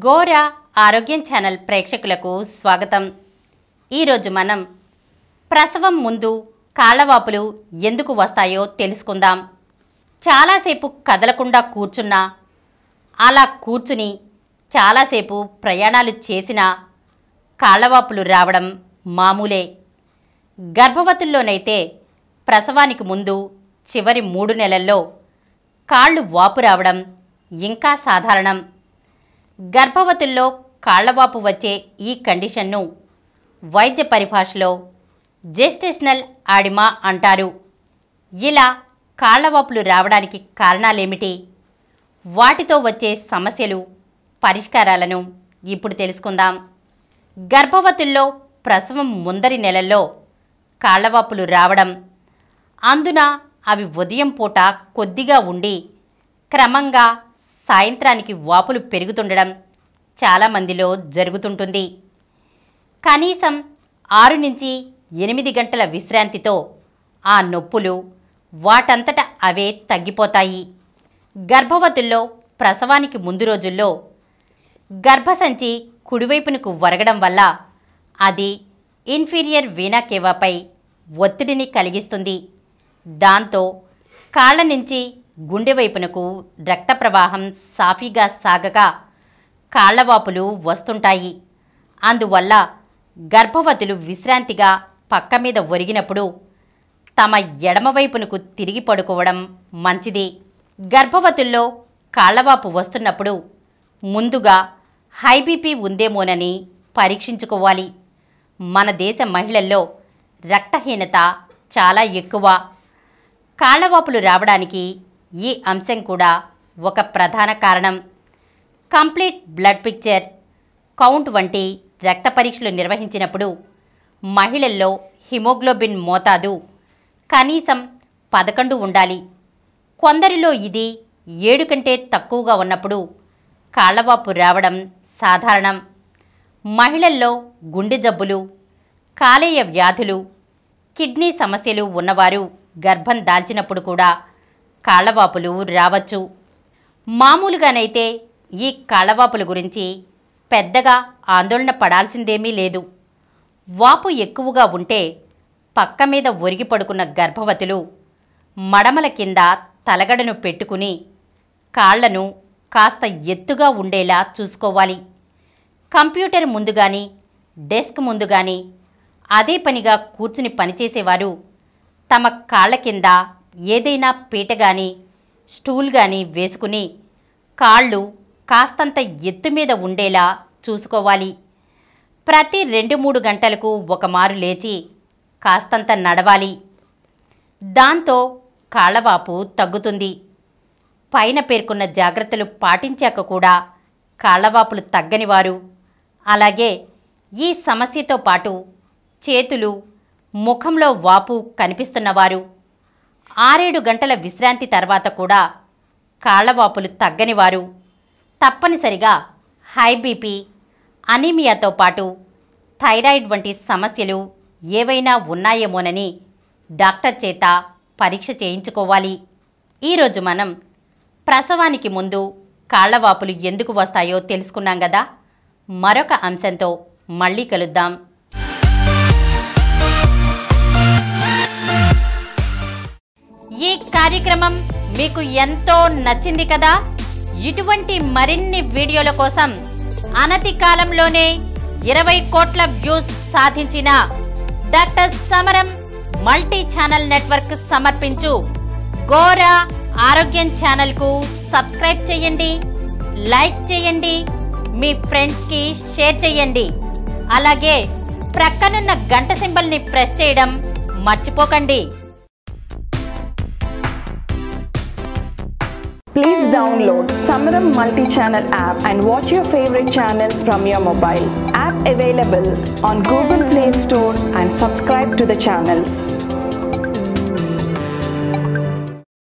గోర ఆరోగ్యం ఛానల్ ప్రేక్షకులకు స్వాగతం ఈరోజు మనం ప్రసవం ముందు కాళ్ళవాపులు ఎందుకు వస్తాయో తెలుసుకుందాం చాలాసేపు కదలకుండా కూర్చున్నా అలా కూర్చుని చాలాసేపు ప్రయాణాలు చేసినా కాళ్ళవాపులు రావడం మామూలే గర్భవతుల్లోనైతే ప్రసవానికి ముందు చివరి మూడు నెలల్లో కాళ్ళు వాపు రావడం ఇంకా సాధారణం గర్భవతుల్లో కాళ్లవాపు వచ్చే ఈ కండిషన్ను వైద్య పరిభాషలో జెస్టేషనల్ ఆడిమా అంటారు ఇలా కాళ్లవాపులు రావడానికి కారణాలేమిటి వాటితో వచ్చే సమస్యలు పరిష్కారాలను ఇప్పుడు తెలుసుకుందాం గర్భవతుల్లో ప్రసవం ముందరి నెలల్లో కాళ్లవాపులు రావడం అందున అవి ఉదయం పూట కొద్దిగా ఉండి క్రమంగా సాయంత్రానికి వాపులు పెరుగుతుండడం చాలామందిలో జరుగుతుంటుంది కనీసం ఆరు నుంచి ఎనిమిది గంటల విశ్రాంతితో ఆ నొప్పులు వాటంతట అవే తగ్గిపోతాయి గర్భవతుల్లో ప్రసవానికి ముందు రోజుల్లో గర్భసంచి కుడివైపునకు వరగడం వల్ల అది ఇన్ఫీరియర్ వీనా కేవాపై ఒత్తిడిని కలిగిస్తుంది దాంతో కాళ్ళ నుంచి గుండె వైపునకు రక్త ప్రవాహం సాఫీగా సాగగా కాళ్లవాపులు వస్తుంటాయి అందువల్ల గర్భవతులు విశ్రాంతిగా పక్క మీద ఒరిగినప్పుడు తమ ఎడమవైపునకు తిరిగి పడుకోవడం మంచిది గర్భవతుల్లో కాళ్లవాపు వస్తున్నప్పుడు ముందుగా హై బీపీ ఉందేమోనని పరీక్షించుకోవాలి మన దేశ మహిళల్లో రక్తహీనత చాలా ఎక్కువ కాళ్లవాపులు రావడానికి ఈ అంశం కూడా ఒక ప్రధాన కారణం కంప్లీట్ బ్లడ్ పిక్చర్ కౌంట్ వంటి రక్త పరీక్షలు నిర్వహించినప్పుడు మహిళల్లో హిమోగ్లోబిన్ మోతాదు కనీసం పదకొండు ఉండాలి కొందరిలో ఇది ఏడు కంటే తక్కువగా ఉన్నప్పుడు కాళ్లవాపు రావడం సాధారణం మహిళల్లో గుండె జబ్బులు కాలేయ వ్యాధులు కిడ్నీ సమస్యలు ఉన్నవారు గర్భం దాల్చినప్పుడు కూడా కాళ్లవాపులు రావచ్చు మామూలుగానైతే ఈ కాళ్లవాపుల గురించి పెద్దగా ఆందోళన పడాల్సిందేమీ లేదు వాపు ఎక్కువగా ఉంటే పక్క మీద ఒరిగి పడుకున్న గర్భవతులు మడమల కింద తలగడను పెట్టుకుని కాళ్లను కాస్త ఎత్తుగా ఉండేలా చూసుకోవాలి కంప్యూటర్ ముందు కానీ డెస్క్ ముందు కానీ అదే పనిగా కూర్చుని పనిచేసేవారు తమ కాళ్ళ కింద ఏదైనా పీట కానీ స్టూల్ కానీ వేసుకుని కాళ్ళు కాస్తంత ఎత్తు మీద ఉండేలా చూసుకోవాలి ప్రతి రెండు మూడు గంటలకు ఒక మారు లేచి కాస్తంత నడవాలి దాంతో కాళ్ళవాపు తగ్గుతుంది పైన పేర్కొన్న జాగ్రత్తలు పాటించాక కూడా కాళ్ళవాపులు తగ్గని వారు అలాగే ఈ సమస్యతో పాటు చేతులు ముఖంలో వాపు కనిపిస్తున్నవారు ఆరేడు గంటల విశ్రాంతి తర్వాత కూడా కాళ్లవాపులు తగ్గనివారు తప్పనిసరిగా హై బీపీ అనీమియాతో పాటు థైరాయిడ్ వంటి సమస్యలు ఏవైనా ఉన్నాయేమోనని డాక్టర్ చేత పరీక్ష చేయించుకోవాలి ఈరోజు మనం ప్రసవానికి ముందు కాళ్లవాపులు ఎందుకు వస్తాయో తెలుసుకున్నాం కదా మరొక అంశంతో మళ్ళీ కలుద్దాం ఈ కార్యక్రమం మీకు ఎంతో నచ్చింది కదా ఇటువంటి మరిన్ని వీడియోల కోసం అనతి కాలంలోనే ఇరవై కోట్ల వ్యూస్ సాధించిన డాక్టర్ సమరం మల్టీ ఛానల్ నెట్వర్క్ సమర్పించు గోరా ఆరోగ్యం ఛానల్కు సబ్స్క్రైబ్ చేయండి లైక్ చేయండి మీ ఫ్రెండ్స్కి షేర్ చేయండి అలాగే ప్రక్కనున్న గంట సింబల్ని ప్రెస్ చేయడం మర్చిపోకండి Please download Samaram multi-channel app and watch your favorite channels from your mobile. App available on Google Play Store and subscribe to the channels.